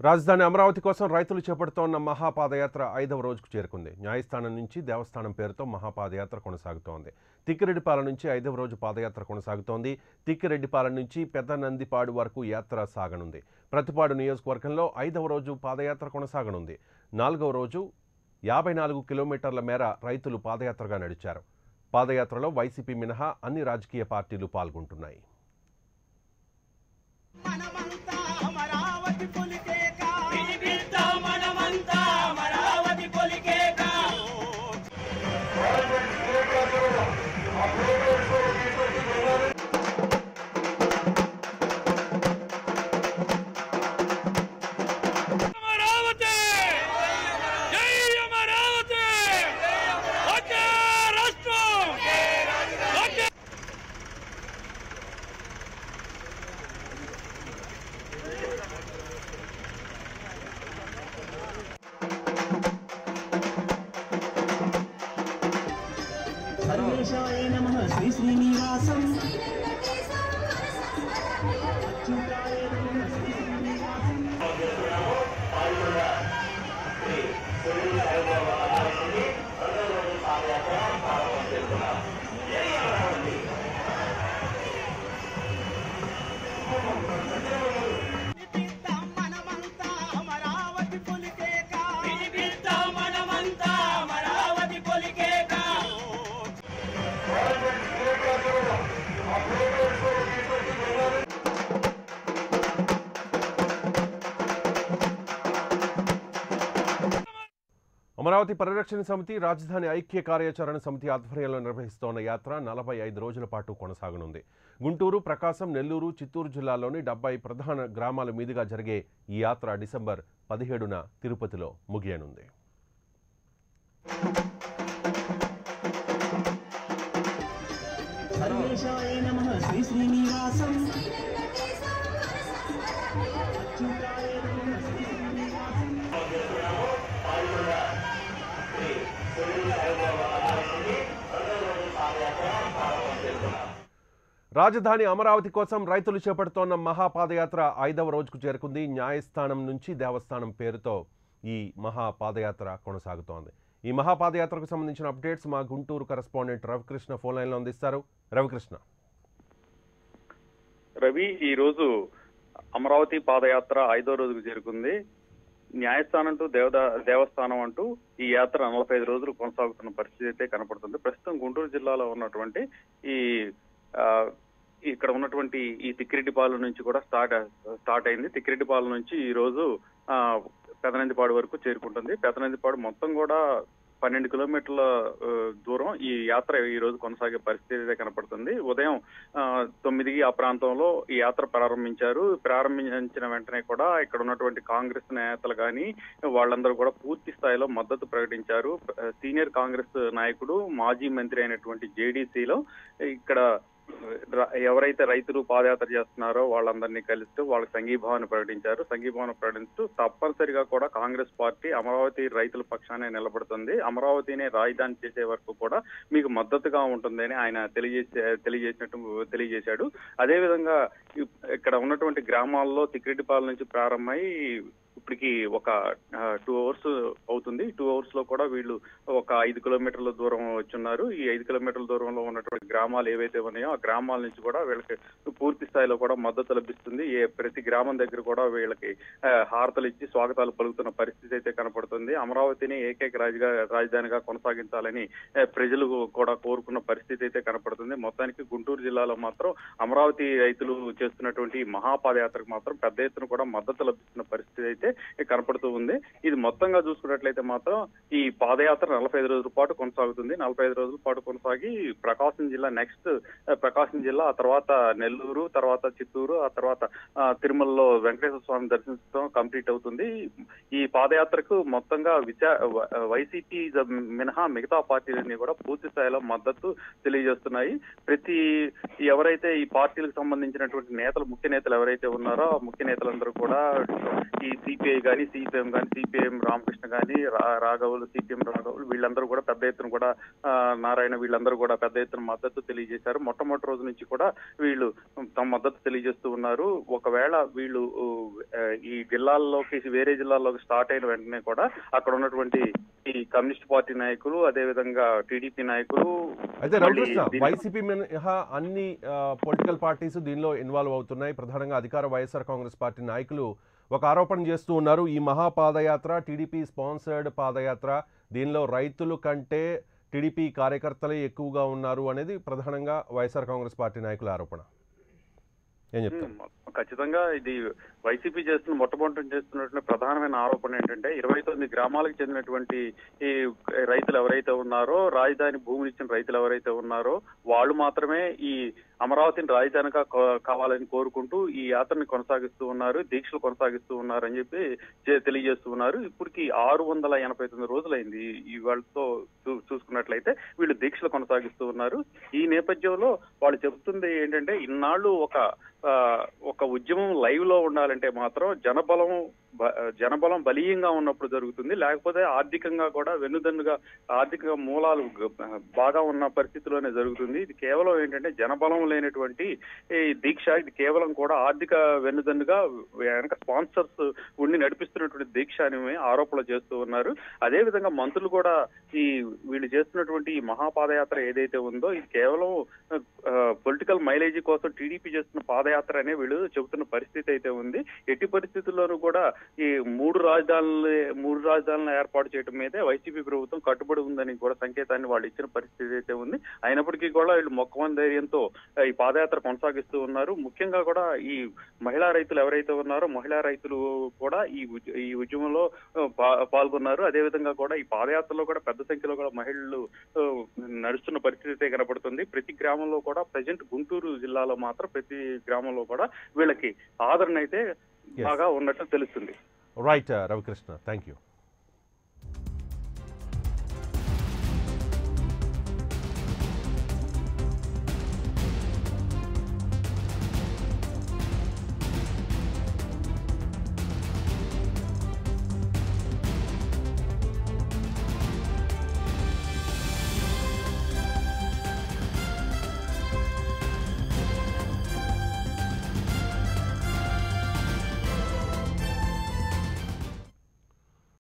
రాజధాని అమరావతి కోసం రైతులు చేపడుతోన్న మహాపాదయాత్ర ఐదవ రోజుకు చేరుకుంది న్యాయస్థానం నుంచి దేవస్థానం పేరుతో మహాపాదయాత్ర కొనసాగుతోంది తిక్కిరెడ్డిపాలెం నుంచి ఐదవ రోజు పాదయాత్ర కొనసాగుతోంది తిక్కిరెడ్డిపాలెం నుంచి పెద్ద నందిపాడు వరకు యాత్ర సాగనుంది ప్రతిపాడు నియోజకవర్గంలో ఐదవ రోజు పాదయాత్ర కొనసాగనుంది నాలుగవ రోజు యాభై నాలుగు కిలోమీటర్ల మేర రైతులు పాదయాత్రగా నడిచారు పాదయాత్రలో వైసీపీ మినహా అన్ని రాజకీయ పార్టీలు పాల్గొంటున్నాయి మనమంతా అమరావతి పులికేక వినిపిద్దాం మనమంతా అమరావతి పొలికేక అమరావతి జై అమరావతి ఒకే రాష్ట్రం ఒకే సర్వేశాయ నమః శ్రీ శ్రీనివాసం అచ్యుతాయ నమః శ్రీ శ్రీనివాసం వినిపిద్దాం మనమంతా అమరావతి పులికేక వినిపిద్దాం మనమంతా అమరావతి పొలికేక అమరావతి పరిరక్షణ సమితి రాజధాని ఐక్య కార్యాచరణ సమితి ఆధ్వర్యంలో నిర్వహిస్తోన్న యాత్ర నలభై ఐదు రోజుల పాటు కొనసాగనుంది గుంటూరు ప్రకాశం నెల్లూరు చిత్తూరు జిల్లాలోని డెబ్బై ప్రధాన గ్రామాల మీదుగా జరిగే ఈ యాత్ర డిసెంబర్ పదిహేడున తిరుపతిలో ముగియనుంది సర్వేశాయ నమః శ్రీ శ్రీనివాసం అచ్యుతాయ నమః శ్రీ శ్రీనివాసం రాజధాని అమరావతి కోసం రైతులు చేపడుతోన్న మహాపాదయాత్ర ఐదవ రోజుకు చేరుకుంది న్యాయస్థానం నుంచి దేవస్థానం పేరుతో ఈ మహాపాదయాత్ర కొనసాగుతోంది ఈ మహాపాదయాత్రకు సంబంధించిన అప్డేట్స్ మా గుంటూరు కరెస్పాండెంట్ రవికృష్ణ ఫోన్ లైన్లో అందిస్తారు రవికృష్ణ రవి ఈ రోజు అమరావతి పాదయాత్ర ఐదో రోజుకు చేరుకుంది న్యాయస్థానం టు దేవద దేవస్థానం అంటూ ఈ యాత్ర నలభై ఐదు రోజులు కొనసాగుతున్న పరిస్థితి అయితే కనపడుతుంది ప్రస్తుతం గుంటూరు జిల్లాలో ఉన్నటువంటి ఈ ఆ, ఇక్కడ ఉన్నటువంటి ఈ తిక్కిరెడ్డిపాలెం నుంచి కూడా స్టార్ట్ స్టార్ట్ అయింది తిక్కిరెడ్డిపాలెం నుంచి ఈ రోజు ఆ, పెదనందిపాడు వరకు చేరుకుంటుంది పెదనందిపాడు మొత్తం కూడా పన్నెండు కిలోమీటర్ల ఆ, దూరం ఈ యాత్ర ఈ రోజు కొనసాగే పరిస్థితి అయితే కనపడుతుంది ఉదయం ఆ, తొమ్మిదికి ఆ ప్రాంతంలో ఈ యాత్ర ప్రారంభించారు ప్రారంభించిన వెంటనే కూడా ఇక్కడ ఉన్నటువంటి కాంగ్రెస్ నేతలు కానీ వాళ్ళందరూ కూడా పూర్తి స్థాయిలో మద్దతు ప్రకటించారు సీనియర్ కాంగ్రెస్ నాయకుడు మాజీ మంత్రి అయినటువంటి జేడీసీలో ఇక్కడ ర- ఎవరైతే రైతులు పాదయాత్ర చేస్తున్నారో వాళ్ళందరినీ కలుస్తూ వాళ్ళకి సంఘీభావాన్ని ప్రకటించారు సంఘీభావాన్ని ప్రకటిస్తూ తప్పనిసరిగా కూడా కాంగ్రెస్ పార్టీ అమరావతి రైతుల పక్షానే నిలబడుతుంది అమరావతిని రాజధాని చేసే వరకు కూడా మీకు మద్దతుగా ఉంటుందని ఆయన తెలియజేసే తెలియజేసినట్టు తెలియజేశాడు అదేవిధంగా ఇ- ఇక్కడ ఉన్నటువంటి గ్రామాల్లో తిక్రెడ్డిపాలెం నుంచి ప్రారంభమై ఇప్పటికి ఒక టూ అవర్స్ అవుతుంది టూ అవర్స్ లో కూడా వీళ్ళు ఒక ఐదు కిలోమీటర్ల దూరం వచ్చున్నారు ఈ ఐదు కిలోమీటర్ల దూరంలో ఉన్నటువంటి గ్రామాలు ఏవైతే ఉన్నాయో ఆ గ్రామాల నుంచి కూడా వీళ్ళకి పూర్తి స్థాయిలో కూడా మద్దతు లభిస్తుంది ఏ ప్రతి గ్రామం దగ్గర కూడా వీళ్ళకి ఆ, హారతలు ఇచ్చి స్వాగతాలు పలుకుతున్న పరిస్థితి అయితే కనపడుతుంది అమరావతిని ఏకైక రాజుగా రాజధానిగా కొనసాగించాలని ఆ, ప్రజలు కూడా కోరుకున్న పరిస్థితి అయితే కనపడుతుంది మొత్తానికి గుంటూరు జిల్లాలో మాత్రం అమరావతి రైతులు చేస్తున్నటువంటి ఈ మహాపాదయాత్రకు మాత్రం పెద్ద ఎత్తున కూడా మద్దతు లభిస్తున్న పరిస్థితి అయితే కనపడుతూ ఉంది ఇది మొత్తంగా చూసుకున్నట్లయితే మాత్రం ఈ పాదయాత్ర నలభై ఐదు రోజుల పాటు కొనసాగుతుంది నలభై ఐదు రోజుల పాటు కొనసాగి ప్రకాశం జిల్లా నెక్స్ట్ ప్రకాశం జిల్లా ఆ తర్వాత నెల్లూరు తర్వాత చిత్తూరు ఆ తర్వాత ఆ, తిరుమలలో వెంకటేశ్వర స్వామి దర్శించడం కంప్లీట్ అవుతుంది ఈ పాదయాత్రకు మొత్తంగా విచా వ- వైసీపీ జ- మినహా మిగతా పార్టీలన్నీ కూడా పూర్తి స్థాయిలో మద్దతు తెలియజేస్తున్నాయి ప్రతి ఎవరైతే ఈ పార్టీలకు సంబంధించినటువంటి నేతలు ముఖ్య నేతలు ఎవరైతే ఉన్నారో ఆ ముఖ్య నేతలందరూ కూడా ఈ సిపిఐ కానీ సిపిఎం కానీ సిపిఎం రామకృష్ణ కానీ రాఘవులు సిపిఎం రాఘవులు వీళ్ళందరూ కూడా పెద్ద ఎత్తున కూడా ఆ, నారాయణ వీళ్ళందరూ కూడా పెద్ద ఎత్తున మద్దతు తెలియజేశారు మొట్టమొదటి రోజు నుంచి కూడా వీళ్ళు తమ మద్దతు తెలియజేస్తూ ఉన్నారు ఒకవేళ వీళ్ళు ఆ, ఈ జిల్లాల్లోకి వేరే జిల్లాల్లోకి స్టార్ట్ అయిన వెంటనే కూడా అక్కడ ఉన్నటువంటి ఈ కమ్యూనిస్ట్ పార్టీ నాయకులు అదే విధంగా టీడీపీ నాయకులు అయితే మళ్ళీ రవికృష్ణ దీని- వైసీపీ మినహా అన్ని పొలిటికల్ పార్టీస్ దీనిలో ఇన్వాల్వ్ అవుతున్నాయి ప్రధానంగా అధికార వైఎస్ఆర్ కాంగ్రెస్ పార్టీ నాయకులు ఒక ఆరోపణ చేస్తూ ఉన్నారు ఈ మహా పాదయాత్ర టీడీపీ స్పాన్సర్డ్ పాదయాత్ర దీనిలో రైతులు కంటే టీడీపీ కార్యకర్తలే ఎక్కువగా ఉన్నారు అనేది ప్రధానంగా వైఎస్ఆర్ కాంగ్రెస్ పార్టీ నాయకుల ఆరోపణ ఏం చెప్తారు ఉమ్, ఖచ్చితంగా ఇది వైసీపీ చేస్తున్న మొట్టమొదటి చేస్తున్నటువంటి ప్రధానమైన ఆరోపణ ఏంటంటే ఇరవై తొమ్మిది గ్రామాలకు చెందినటువంటి ఈ రైతులు ఎవరైతే ఉన్నారో రాజధాని భూములు ఇచ్చిన రైతులు ఎవరైతే ఉన్నారో వాళ్ళు మాత్రమే ఈ అమరావతిని రాజధానిగా కా- కావాలని కోరుకుంటూ ఈ యాత్రని కొనసాగిస్తూ ఉన్నారు దీక్షలు కొనసాగిస్తూ ఉన్నారు అని చెప్పి చే- తెలియజేస్తూ ఉన్నారు ఇప్పటికి ఆరు వందల ఎనభై తొమ్మిది రోజులైంది ఈ వాళ్ళతో చూ- చూసుకున్నట్లయితే వీళ్ళు దీక్షలు కొనసాగిస్తూ ఉన్నారు ఈ నేపథ్యంలో వాళ్ళు చెబుతుంది ఏంటంటే ఇన్నాళ్ళు ఒక ఆ, ఒక ఉద్యమం లైవ్ లో ఉండాలంటే మాత్రం జనబలం బ- జనబలం బలీయంగా ఉన్నప్పుడు జరుగుతుంది లేకపోతే ఆర్థికంగా కూడా వెన్నుదన్నుగా ఆర్థిక మూలాలు గ- బాగా ఉన్న పరిస్థితిలోనే జరుగుతుంది ఇది కేవలం ఏంటంటే జనబలం లేనటువంటి ఈ దీక్ష ఇది కేవలం కూడా ఆర్థిక వెన్నుదన్నుగా వెనక స్పాన్సర్స్ ఉండి నడిపిస్తున్నటువంటి దీక్ష అని ఆరోపణలు చేస్తూ ఉన్నారు అదే విధంగా మంత్రులు కూడా ఈ వీళ్ళు చేస్తున్నటువంటి ఈ మహాపాదయాత్ర ఏదైతే ఉందో ఇది కేవలం పొలిటికల్ మైలేజీ కోసం టీడీపీ చేస్తున్న పాదయాత్ర అనే వీళ్ళు చెబుతున్న పరిస్థితి అయితే ఉంది ఎట్టి పరిస్థితుల్లోనూ కూడా ఈ మూడు రాజధానులు మూడు రాజధానులను ఏర్పాటు చేయడం మీదే వైసీపీ ప్రభుత్వం కట్టుబడి ఉందని కూడా సంకేతాన్ని వాళ్ళు ఇచ్చిన పరిస్థితి అయితే ఉంది అయినప్పటికీ కూడా వీళ్ళు మొక్కమని ధైర్యంతో ఆ, ఈ పాదయాత్ర కొనసాగిస్తూ ఉన్నారు ముఖ్యంగా కూడా ఈ మహిళా రైతులు ఎవరైతే ఉన్నారో మహిళా రైతులు కూడా ఈ ఉద్య- ఈ ఉద్యమంలో ఆ, పా- పాల్గొన్నారు అదే విధంగా కూడా ఈ పాదయాత్రలో కూడా పెద్ద సంఖ్యలో కూడా మహిళలు ఆ, నడుస్తున్న పరిస్థితి అయితే కనపడుతుంది ప్రతి గ్రామంలో కూడా ప్రజెంట్ గుంటూరు జిల్లాలో మాత్రం ప్రతి గ్రామంలో కూడా వీళ్ళకి ఆదరణ అయితే బాగా ఉన్నట్టు తెలుస్తుంది రైట్ రవికృష్ణ థ్యాంక్ యూ